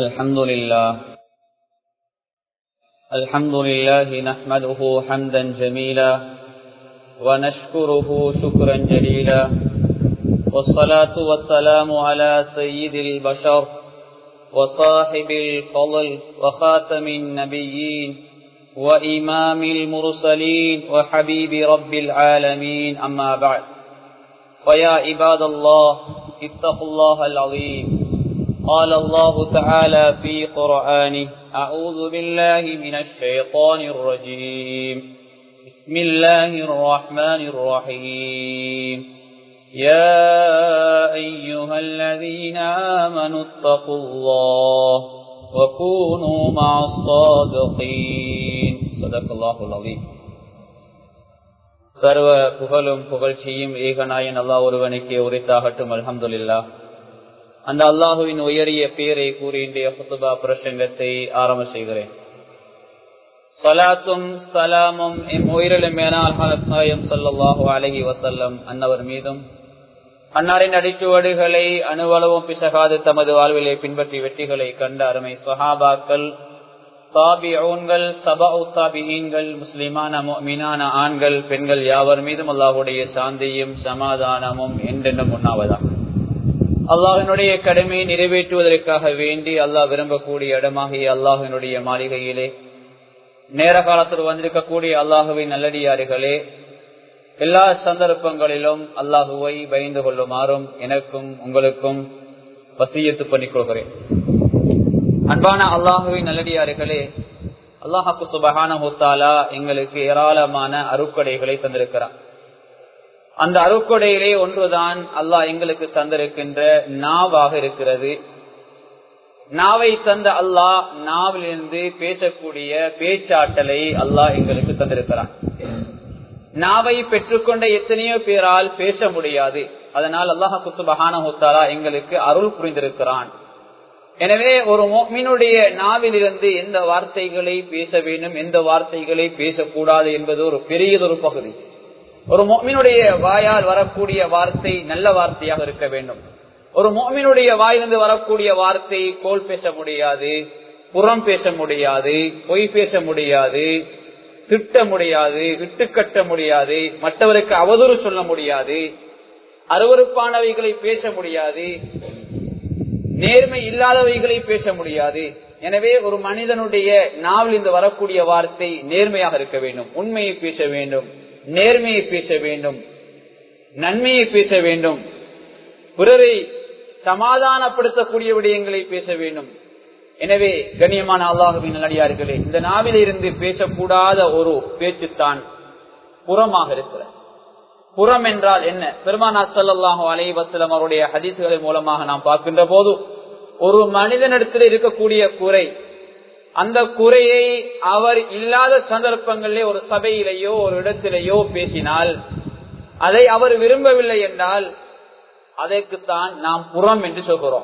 الحمد لله الحمد لله نحمده حمدا جميلا ونشكره شكرا جليلا والصلاة والسلام على سيد البشر وصاحب الفضل وخاتم النبيين وإمام المرسلين وحبيب رب العالمين أما بعد فيا عباد الله اتقوا الله العظيم قال الله تعالى في قرآنه أعوذ بالله من الشيطان الرجيم بسم الله الرحمن الرحيم يا أيها الذين آمنوا اتقوا الله وكونوا مع الصادقين صدق الله العظيم சர்வ புகழும் புகழ்ச்சியும் ஏகநாயன் அல்லாஹ் ஒருவனுக்கே உரித்தாகட்டும் அல்ஹம்துல்லா அந்த அல்லாஹுவின் உயரிய பேரை கூறி இன்றைய புத்துபா பிரசங்கத்தை ஆரம்ப செய்கிறேன் சலாத்தும் சலாமும் எம் உயிரிலும் மேனாயம் சல்லாஹூ அலஹி வசல்லம் அன்னவர் மீதும் அன்னாரின் அடிச்சுவடுகளை அணுவளவும் பிசகாது தமது வாழ்விலை பின்பற்றி வெற்றிகளை கண்ட அருமை சொஹாபாக்கள் தாபிஊன்கள் தபா தாபிஹீன்கள் முஸ்லிமான மீனான ஆண்கள் பெண்கள் யாவர் மீதும் அல்லாஹுடைய சாந்தியும் சமாதானமும் என்றென்றும் உண்ணாவதாம் அல்லாஹினுடைய கடமையை நிறைவேற்றுவதற்காக வேண்டி அல்லாஹ் விரும்பக்கூடிய இடமாகிய அல்லாஹினுடைய மாளிகையிலே நேர காலத்தில் வந்திருக்கக்கூடிய அல்லாஹுவின் நல்லடியாறுகளே எல்லா சந்தர்ப்பங்களிலும் அல்லாஹுவை பயந்து கொள்ளுமாறும் எனக்கும் உங்களுக்கும் வசியத்து பண்ணிக் கொள்கிறேன் அன்பான அல்லாஹுவின் நல்லடியாறுகளே அல்லாஹாக்கு சுபகான ஹுத்தாலா எங்களுக்கு ஏராளமான அருக்கடைகளை தந்திருக்கிறான் அந்த அருக்கொடையிலே ஒன்றுதான் அல்லாஹ் எங்களுக்கு தந்திருக்கின்ற நாவாக இருக்கிறது நாவை தந்த அல்லாஹ் நாவிலிருந்து பேசக்கூடிய பேச்சாற்றலை அல்லாஹ் எங்களுக்கு தந்திருக்கிறான் நாவை பெற்றுக்கொண்ட எத்தனையோ பேரால் பேச முடியாது அதனால் அல்லாஹு சுபகான ஹுத்தாலா எங்களுக்கு அருள் புரிந்திருக்கிறான் எனவே ஒரு மீனுடைய நாவிலிருந்து எந்த வார்த்தைகளை பேச வேண்டும் எந்த வார்த்தைகளை பேசக்கூடாது என்பது ஒரு பெரியதொரு பகுதி ஒரு மோமினுடைய வாயால் வரக்கூடிய வார்த்தை நல்ல வார்த்தையாக இருக்க வேண்டும் ஒரு மோமினுடைய வாயிலிருந்து வரக்கூடிய வார்த்தை கோல் பேச முடியாது புறம் பேச முடியாது பொய் பேச முடியாது திட்ட முடியாது இட்டுக்கட்ட முடியாது மற்றவருக்கு அவதூறு சொல்ல முடியாது அருவறுப்பானவைகளை பேச முடியாது நேர்மை இல்லாதவைகளை பேச முடியாது எனவே ஒரு மனிதனுடைய நாவில் இருந்து வரக்கூடிய வார்த்தை நேர்மையாக இருக்க வேண்டும் உண்மையை பேச வேண்டும் நேர்மையை பேச வேண்டும் நன்மையை பேச வேண்டும் பிறரை சமாதானப்படுத்தக்கூடிய விடயங்களை பேச வேண்டும் எனவே கண்ணியமான அல்லாஹுவின் நல்லடியார்களே இந்த நாவில இருந்து பேசக்கூடாத ஒரு பேச்சுத்தான் புறமாக இருக்கிற புறம் என்றால் என்ன பெருமானா சல்லாஹூ அலைவசலம் அவருடைய ஹதீசுகளின் மூலமாக நாம் பார்க்கின்ற போது ஒரு மனிதனிடத்தில் இருக்கக்கூடிய குறை அந்த குறையை அவர் இல்லாத சந்தர்ப்பங்களிலே ஒரு சபையிலேயோ ஒரு இடத்திலேயோ பேசினால் அதை அவர் விரும்பவில்லை என்றால் அதற்குத்தான் நாம் புறம் என்று சொல்கிறோம்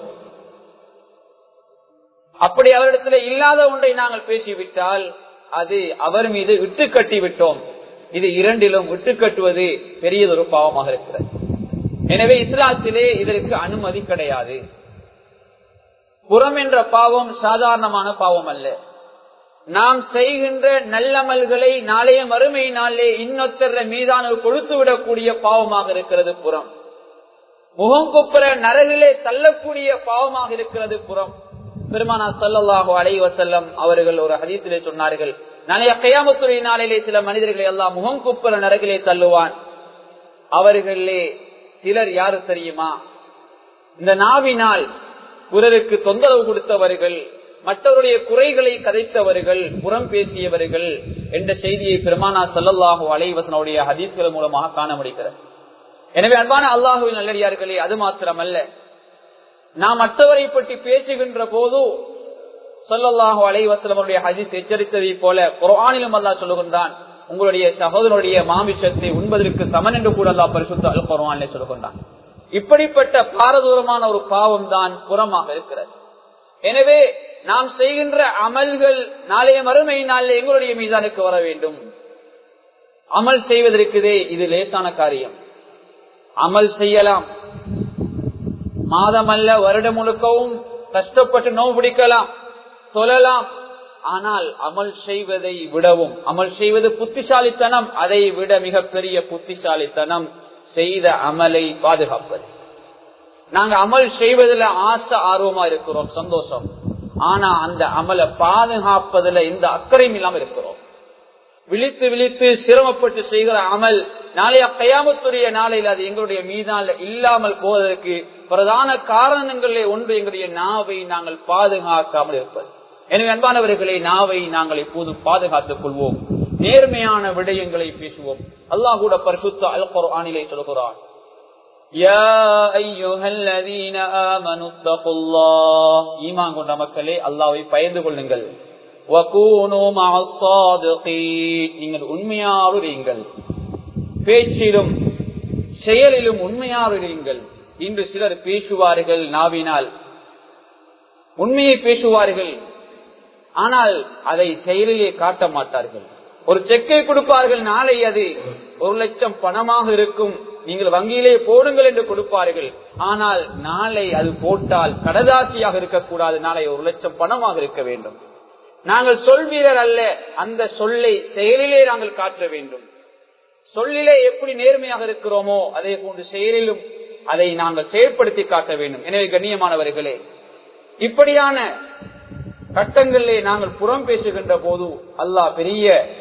அப்படி அவரிடத்தில் இல்லாத ஒன்றை நாங்கள் பேசிவிட்டால் அது அவர் மீது விட்டு கட்டி விட்டோம் இது இரண்டிலும் விட்டு கட்டுவது பெரியதொரு பாவமாக இருக்கிறது எனவே இஸ்லாத்திலே இதற்கு அனுமதி கிடையாது புறம் என்ற பாவம் சாதாரணமான பாவம் அல்ல நாம் செய்கின்ற நல்லமல்களை நாளைய மறுமை நாளே இன்னொத்தர மீதான கொடுத்து விடக்கூடிய பாவமாக இருக்கிறது புறம் முகம் குப்புற நரகிலே தள்ளக்கூடிய பாவமாக இருக்கிறது புறம் பெருமானா சல்லாஹு அலை வசல்லம் அவர்கள் ஒரு ஹதீசிலே சொன்னார்கள் நாளைய கையாமத்துறை நாளிலே சில மனிதர்களை எல்லாம் முகம் குப்புற நரகிலே தள்ளுவான் அவர்களே சிலர் யாரு தெரியுமா இந்த நாவினால் பிறருக்கு தொந்தரவு கொடுத்தவர்கள் மற்றவருடைய குறைகளை கதைத்தவர்கள் புறம் பேசியவர்கள் என்ற செய்தியை பெருமானா சல்லல்லாஹு அலைவசனுடைய ஹதீஸ்கள் மூலமாக காண முடிகிறது எனவே அன்பான அல்லாஹுவின் நல்லடியார்களே அது மாத்திரமல்ல நாம் மற்றவரை பற்றி பேசுகின்ற போது சொல்லல்லாஹு அலைவசலமுடைய ஹதீஸ் எச்சரித்ததை போல குரானிலும் அல்லா சொல்லுகின்றான் உங்களுடைய சகோதரனுடைய மாமிசத்தை உண்பதற்கு சமன் என்று கூட அல்லா பரிசுத்த அல் குரானிலே சொல்லுகின்றான் இப்படிப்பட்ட பாரதூரமான ஒரு பாவம் தான் புறமாக இருக்கிறது எனவே நாம் செய்கின்ற அமல்கள் நாளைய மறுமை நாளில் எங்களுடைய மீதானுக்கு வர வேண்டும் அமல் செய்வதற்குதே இது லேசான காரியம் அமல் செய்யலாம் மாதமல்ல வருடம் முழுக்கவும் கஷ்டப்பட்டு நோவு பிடிக்கலாம் சொல்லலாம் ஆனால் அமல் செய்வதை விடவும் அமல் செய்வது புத்திசாலித்தனம் அதை விட மிகப்பெரிய புத்திசாலித்தனம் செய்த அமலை பாதுகாப்பது நாங்க அமல் செய்வதில் ஆசை ஆர்வமா இருக்கிறோம் சந்தோஷம் ஆனா அந்த அமலை பாதுகாப்பதுல எந்த அக்கறையும் இல்லாம இருக்கிறோம் விழித்து விழித்து சிரமப்பட்டு செய்கிற அமல் நாளைய கயாமத்துடைய நாளையில் அது எங்களுடைய மீதான இல்லாமல் போவதற்கு பிரதான காரணங்களே ஒன்று எங்களுடைய நாவை நாங்கள் பாதுகாக்காமல் இருப்பது எனவே அன்பானவர்களை நாவை நாங்கள் எப்போதும் பாதுகாத்துக் கொள்வோம் நேர்மையான விடயங்களை பேசுவோம் அல்லாஹ் கூட பரிசுத்த அல் குர்ஆனிலே சொல்கிறான் ஈமான் கொண்ட மக்களே அல்லாவை பயந்து கொள்ளுங்கள் நீங்கள் உண்மையாருங்கள் பேச்சிலும் செயலிலும் உண்மையாருங்கள் இன்று சிலர் பேசுவார்கள் நாவினால் உண்மையை பேசுவார்கள் ஆனால் அதை செயலிலே காட்ட மாட்டார்கள் ஒரு செக்கை கொடுப்பார்கள் நாளை அது ஒரு லட்சம் பணமாக இருக்கும் நீங்கள் வங்கியிலே போடுங்கள் என்று கொடுப்பார்கள் ஆனால் நாளை அது போட்டால் கடதாசியாக இருக்கக்கூடாது நாளை ஒரு லட்சம் பணமாக இருக்க வேண்டும் நாங்கள் சொல்வீரர் அல்ல அந்த சொல்லை செயலிலே நாங்கள் காட்ட வேண்டும் சொல்லிலே எப்படி நேர்மையாக இருக்கிறோமோ அதே போன்று செயலிலும் அதை நாங்கள் செயல்படுத்தி காட்ட வேண்டும் எனவே கண்ணியமானவர்களே இப்படியான கட்டங்களிலே நாங்கள் புறம் பேசுகின்ற போது அல்லாஹ் பெரிய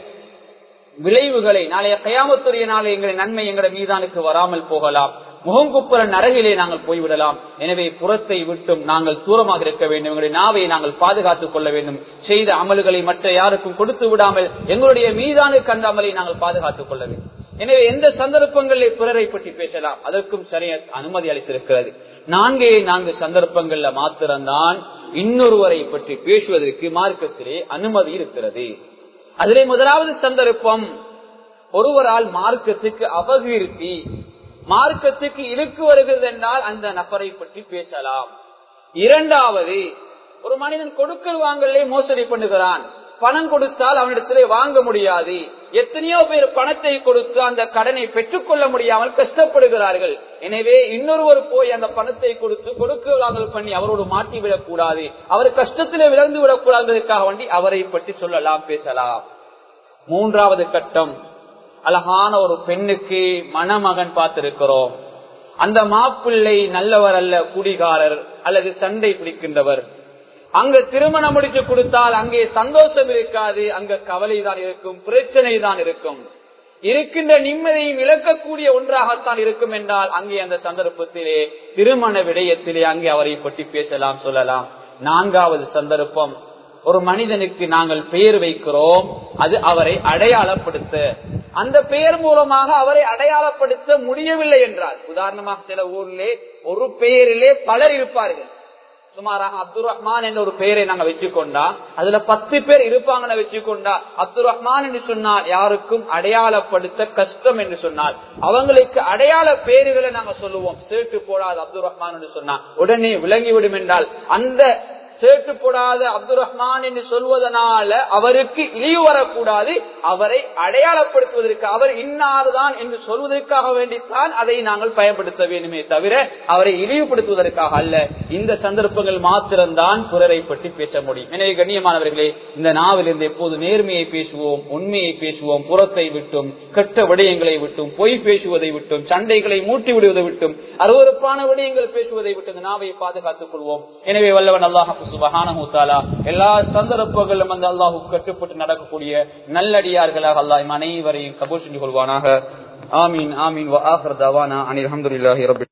விளைவுகளை நாளைய கயாமத்துடைய நாளை எங்களுடைய நன்மை எங்களுடைய மீதானுக்கு வராமல் போகலாம் முகங்குப்புற நரகிலே நாங்கள் போய்விடலாம் எனவே புறத்தை விட்டும் நாங்கள் தூரமாக இருக்க வேண்டும் எங்களுடைய நாவை நாங்கள் பாதுகாத்துக் கொள்ள வேண்டும் செய்த அமல்களை மற்ற யாருக்கும் கொடுத்து விடாமல் எங்களுடைய மீதானுக்கு அந்த அமலை நாங்கள் பாதுகாத்துக் கொள்ள வேண்டும் எனவே எந்த சந்தர்ப்பங்களில் பிறரை பற்றி பேசலாம் அதற்கும் சரியா அனுமதி அளித்திருக்கிறது நான்கே நான்கு சந்தர்ப்பங்கள்ல மாத்திரம்தான் இன்னொருவரை பற்றி பேசுவதற்கு மார்க்கத்திலே அனுமதி இருக்கிறது அதிலே முதலாவது சந்தர்ப்பம் ஒருவரால் மார்க்கத்துக்கு அபகீர்த்தி மார்க்கத்துக்கு இழுக்கு வருகிறது என்றால் அந்த நபரை பற்றி பேசலாம் இரண்டாவது ஒரு மனிதன் கொடுக்கல் வாங்கலே மோசடி பண்ணுகிறான் பணம் கொடுத்தால் அவனிடத்திலே வாங்க முடியாது எத்தனையோ பேர் பணத்தை கொடுத்து அந்த கடனை பெற்றுக்கொள்ள முடியாமல் கஷ்டப்படுகிறார்கள் எனவே இன்னொருவர் போய் அந்த பணத்தை கொடுத்து கொடுக்க வாங்கல் பண்ணி அவரோடு மாட்டி விடக்கூடாது அவர் கஷ்டத்திலே விளந்து விடக்கூடாததற்காக வேண்டி அவரை பற்றி சொல்லலாம் பேசலாம் மூன்றாவது கட்டம் அழகான ஒரு பெண்ணுக்கு மணமகன் பார்த்திருக்கிறோம் அந்த மாப்பிள்ளை நல்லவர் அல்ல குடிகாரர் அல்லது சண்டை பிடிக்கின்றவர் அங்க திருமணம் முடிச்சு கொடுத்தால் அங்கே சந்தோஷம் இருக்காது அங்க கவலை தான் இருக்கும் பிரச்சனை தான் இருக்கும் இருக்கின்ற நிம்மதியும் இழக்கக்கூடிய ஒன்றாகத்தான் இருக்கும் என்றால் அங்கே அந்த சந்தர்ப்பத்திலே திருமண விடயத்திலே அங்கே அவரை பற்றி பேசலாம் சொல்லலாம் நான்காவது சந்தர்ப்பம் ஒரு மனிதனுக்கு நாங்கள் பெயர் வைக்கிறோம் அது அவரை அடையாளப்படுத்த அந்த பெயர் மூலமாக அவரை அடையாளப்படுத்த முடியவில்லை என்றால் உதாரணமாக சில ஊரிலே ஒரு பெயரிலே பலர் இருப்பார்கள் சுமாராக அப்துல் ரஹ்மான் என்ற ஒரு பெயரை நாங்க வச்சுக்கொண்டா அதுல பத்து பேர் இருப்பாங்கன்னு வச்சுக்கொண்டா அப்துல் ரஹ்மான் என்று சொன்னால் யாருக்கும் அடையாளப்படுத்த கஷ்டம் என்று சொன்னால் அவங்களுக்கு அடையாள பேருகளை நாங்க சொல்லுவோம் சேட்டு போடாத அப்துல் ரஹ்மான் என்று சொன்னா உடனே விளங்கிவிடும் என்றால் அந்த சேட்டு போடாத அப்துல் ரஹ்மான் என்று சொல்வதனால அவருக்கு இழிவு வரக்கூடாது அவரை அடையாளப்படுத்துவதற்கு அவர் இன்னார்தான் என்று சொல்வதற்காக வேண்டித்தான் அதை நாங்கள் பயன்படுத்த வேண்டுமே தவிர அவரை இழிவுபடுத்துவதற்காக அல்ல இந்த சந்தர்ப்பங்கள் மாத்திரம்தான் பிறரை பற்றி பேச முடியும் எனவே கண்ணியமானவர்களே இந்த நாவிலிருந்து எப்போது நேர்மையை பேசுவோம் உண்மையை பேசுவோம் புறத்தை விட்டும் கெட்ட விடயங்களை விட்டும் பொய் பேசுவதை விட்டும் சண்டைகளை மூட்டி விடுவதை விட்டும் அருவறுப்பான விடயங்கள் பேசுவதை விட்டு இந்த நாவை பாதுகாத்துக் கொள்வோம் எனவே வல்லவன் அல்லாஹ் சுபஹானஹூத்தாலா எல்லா சந்தர்ப்பங்களும் அந்த அல்லாஹு கட்டுப்பட்டு நடக்கக்கூடிய நல்லடியார்களாக அல்லாஹ் அனைவரையும் கபூர் செஞ்சு கொள்வானாக ஆமீன் ஆமீன் வ ஆஹர் தவானா அனில் அஹமதுல்லாஹி ரபி